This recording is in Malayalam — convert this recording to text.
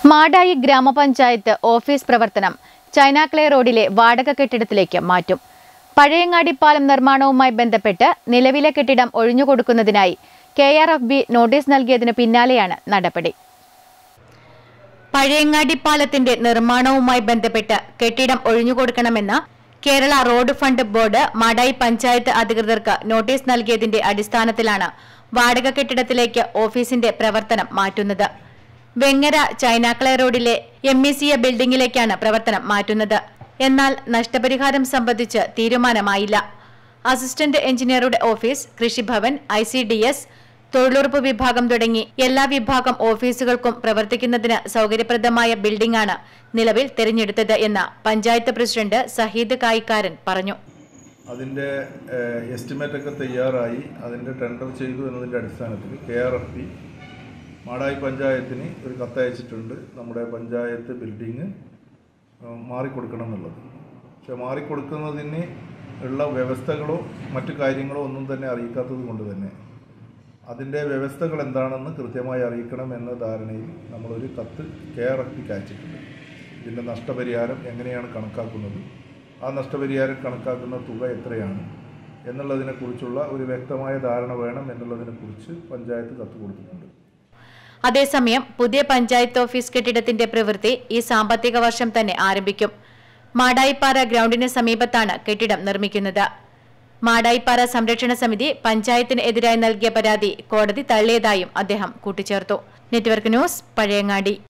മാടായി ഗ്രാമപഞ്ചായത്ത് ഓഫീസ് പ്രവർത്തനം ചൈനാക്ലേ റോഡിലെ വാടക കെട്ടിടത്തിലേക്ക് മാറ്റും പഴയങ്ങാടി പാലം നിർമ്മാണവുമായി ബന്ധപ്പെട്ട് നിലവിലെ കെട്ടിടം ഒഴിഞ്ഞുകൊടുക്കുന്നതിനായി K R F B notice നൽകിയതിനു പിന്നാലെയാണ് നടപടി പഴയങ്ങാടി പാലത്തിന്റെ നിർമ്മാണവുമായി ബന്ധപ്പെട്ട് കെട്ടിടം ഒഴിഞ്ഞുകൊടുക്കണമെന്ന Kerala road fund board Madayi panchayat അധികൃതർക്ക് നോട്ടീസ് നൽകിയതിന്റെ അടിസ്ഥാനത്തിലാണ് വാടക കെട്ടിടത്തിലേക്ക് ഓഫീസിന്റെ പ്രവർത്തനം മാറ്റുന്നത് വെങ്ങര ചൈനാക്ലേ റോഡിലെ എം ഇ സി എ ബിൽഡിംഗിലേക്കാണ് പ്രവർത്തനം മാറ്റുന്നത് എന്നാൽ നഷ്ടപരിഹാരം സംബന്ധിച്ച് തീരുമാനമായില്ല അസിസ്റ്റന്റ് എഞ്ചിനീയറുടെ office Krishibhavan I C D S തൊഴിലുറപ്പ് വിഭാഗം തുടങ്ങി എല്ലാ വിഭാഗം ഓഫീസുകൾക്കും പ്രവർത്തിക്കുന്നതിന് സൗകര്യപ്രദമായ ബിൽഡിംഗാണ് നിലവിൽ തിരഞ്ഞെടുത്തത് എന്ന് പഞ്ചായത്ത് പ്രസിഡന്റ് സഹീദ് കായിക്കാരൻ പറഞ്ഞു അതിൻ്റെ എസ്റ്റിമേറ്റ് ഒക്കെ തയ്യാറായി അതിൻ്റെ ടെൻഡർ ചെയ്തു എന്നതിൻ്റെ അടിസ്ഥാനത്തിൽ K R F P Madayi പഞ്ചായത്തിന് ഒരു കത്തയച്ചിട്ടുണ്ട് നമ്മുടെ പഞ്ചായത്ത് ബിൽഡിങ് മാറിക്കൊടുക്കണം എന്നുള്ളത് പക്ഷെ മാറിക്കൊടുക്കുന്നതിന് ഉള്ള വ്യവസ്ഥകളോ മറ്റു കാര്യങ്ങളോ ഒന്നും തന്നെ അറിയിക്കാത്തത് കൊണ്ട് തന്നെ അതിൻ്റെ വ്യവസ്ഥകൾ എന്താണെന്ന് കൃത്യമായി അറിയിക്കണം എന്ന ധാരണയിൽ നമ്മളൊരു കത്ത് കെ ആർ എഫ് പിക്ക് അയച്ചിട്ടുണ്ട് ഇതിൻ്റെ നഷ്ടപരിഹാരം എങ്ങനെയാണ് കണക്കാക്കുന്നത് ആ നഷ്ടപരിഹാരം കണക്കാക്കുന്ന തുക എത്രയാണ് എന്നുള്ളതിനെക്കുറിച്ചുള്ള ഒരു വ്യക്തമായ ധാരണ വേണം എന്നുള്ളതിനെക്കുറിച്ച് പഞ്ചായത്ത് കത്ത് കൊടുത്തിട്ടുണ്ട് അതേസമയം പുതിയ പഞ്ചായത്ത് ഓഫീസ് കെട്ടിടത്തിന്റെ പ്രവൃത്തി ഈ സാമ്പത്തിക വർഷം തന്നെ ആരംഭിക്കും മാടായിപ്പാറ ഗ്രൗണ്ടിന് സമീപത്താണ് കെട്ടിടം നിർമ്മിക്കുന്നത് മാടായിപ്പാറ സംരക്ഷണ സമിതി പഞ്ചായത്തിന് എതിരായി നൽകിയ പരാതി കോടതി തള്ളിയതായും അദ്ദേഹം കൂട്ടിച്ചേർത്തു നെറ്റ്വർക്ക് ന്യൂസ് പഴയങ്ങാടി